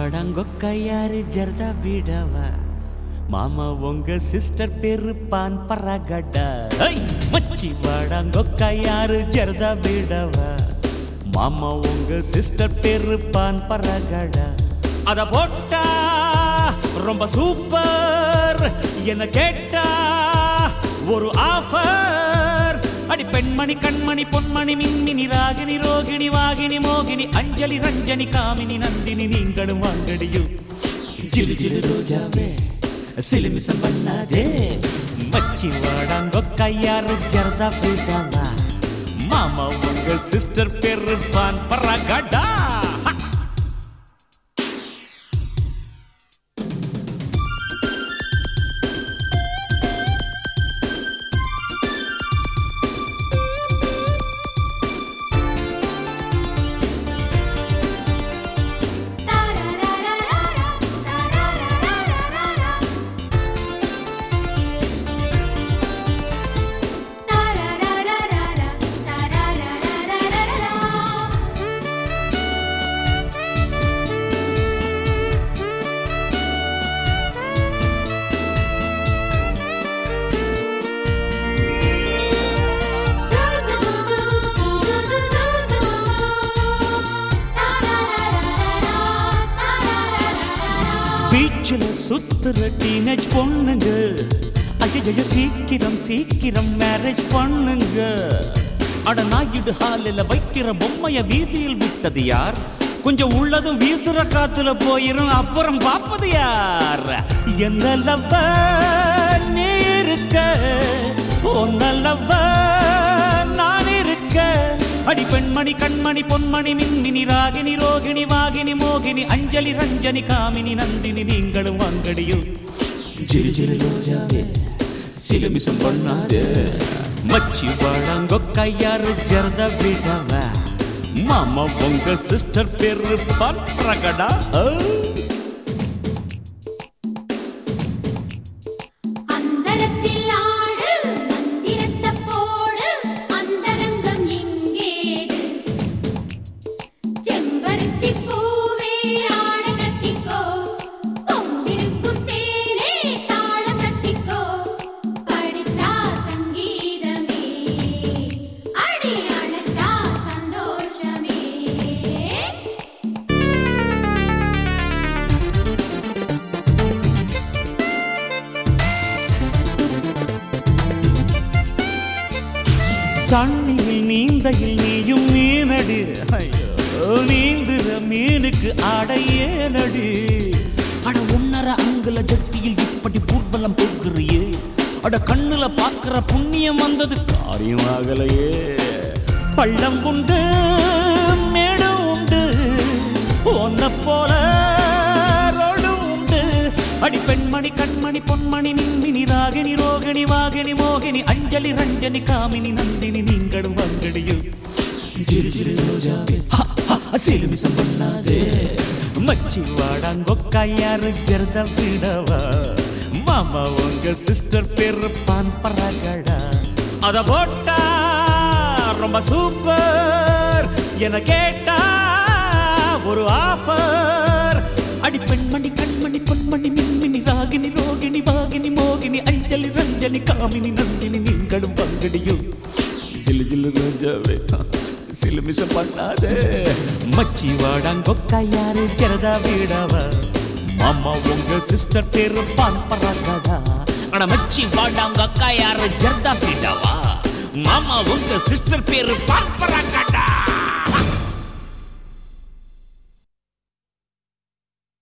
வாடங்கொக்க யாரு ஜர்தா விடவா மாமா உங்க சிஸ்டர் பேரு பான் பரகடா ஐ! மச்சி வாடங்கொக்க யாரு ஜர்தா விடவா மாமா உங்க சிஸ்டர் பேரு பான் பரகடா அத போட்டா ரொம்ப சூப்பர் என்ன கேட்டா ஒரு ஆஃபர் அடி பெண்மணி கண்மணி பொன்மணி மின்மினி ராகினி ரோகிணி வாகினி மோகினி அஞ்சலி ரஞ்சனி காமினி நந்தினி நீங்களும் வாங்கடியும் ஜிலு ஜிலு ரோஜாவே சிலுமிசம் பண்ணாதே மச்சி வாடாங்கோ கையாறு ஜர்தா போயிட்டாங்க மாமா உங்க சிஸ்டர் பேரு பான் பராகடா பீச்சில் சுத்துற டீனேஜ் பொண்ணுங்க ஐயோ சீக்கிரம் சீக்கிரம் மேரேஜ் பண்ணுங்க அட நாயுடு ஹாலில் வைக்கிற பொம்மைய வீதியில் விட்டது யார் கொஞ்சம் உள்ளதும் வீசுற காத்துல போயிரும் அப்புறம் பார்ப்பது யார் என்ன லவ்வ நீ இருக்க ஒன்ன லவ்வ நான் இருக்க அடி பெண்மணி கண்மணி பொன்மணி மின்மினி ராகினி ரோகிணி வாகினி மோகினி அஞ்சலி ரஞ்சனி காமினி நந்தினி நீங்களும் வாங்கடியும் ஜிலு ஜிலு ரோஜாவே சிலுமிசம் பண்ணாதே மச்சி வாழாங்கோ கையாறு ஜரத விடவ மாமா உங்க சிஸ்டர் பேரு பண்றகடா அந்தரத்தில் ஆடு மந்திரத்த போடு அந்தரங்கம் எங்கேது செம்பருத்தி பூவே ஆட கட்டிக்கோ கொம்பிருக்கும் தேனே தாளம் கட்டிக்கோ படித்தா சங்கீதமே அடி அழைத்தா சந்தோஷமே தண்ணியில் நீந்தையில் நீயும் மீனடு ஐயோ நீந்துற மீனுக்கு அடையேனடு அட ஒன்னர அங்குல ஜட்டியில் இப்படி பூர்வலம் போக்குறியே அட கண்ணுல பாக்குற புண்ணியம் வந்தது காரியமாகலையே பள்ளம் உண்டு மேடும் உண்டு ஒன்ன போல ரோடும் உண்டு அடி பெண்மணி கண்மணி பொன்மணி மின்மினி ராகினி ரோகிணி வாகினி மோகினி அஞ்சலி ரஞ்சனி காமினி நந்தினி நீங்களும் வங்கடியும் ஜிரு ஜிரு ரோஜாவே ஹ, ஹ, சிலுமிசம் பண்ணாதே மச்சி வாடாங்கோ கையாறு ஜரத விடவா மாமா உங்க சிஸ்டர் பேரு பான் பராகடா அத போட்டா ரொம்ப சூப்பர் என கேட்டா ஒரு ஆஃபர் அடி பெண்மணி கண்மணி பொன்மணி மின்மினி ராகினி ரோகிணி வாகினி மோகினி அஞ்சலி ரஞ்சனி காமினி நந்தினி நீங்களும் பங்கடியும் ஜிலு ஜிலு ரோஜாவே சிலுமிசம் பண்ணாதே மச்சி வாடாங்கோ கையாறு ஜரதா வீடவா மாமா உங்க சிஸ்டர் பேரு பான் பராகடா ஆனா மச்சி வாடாங்க கையாறு ஜரதா வீடவா மாமா உங்க சிஸ்டர் பேரு பான் பராகடா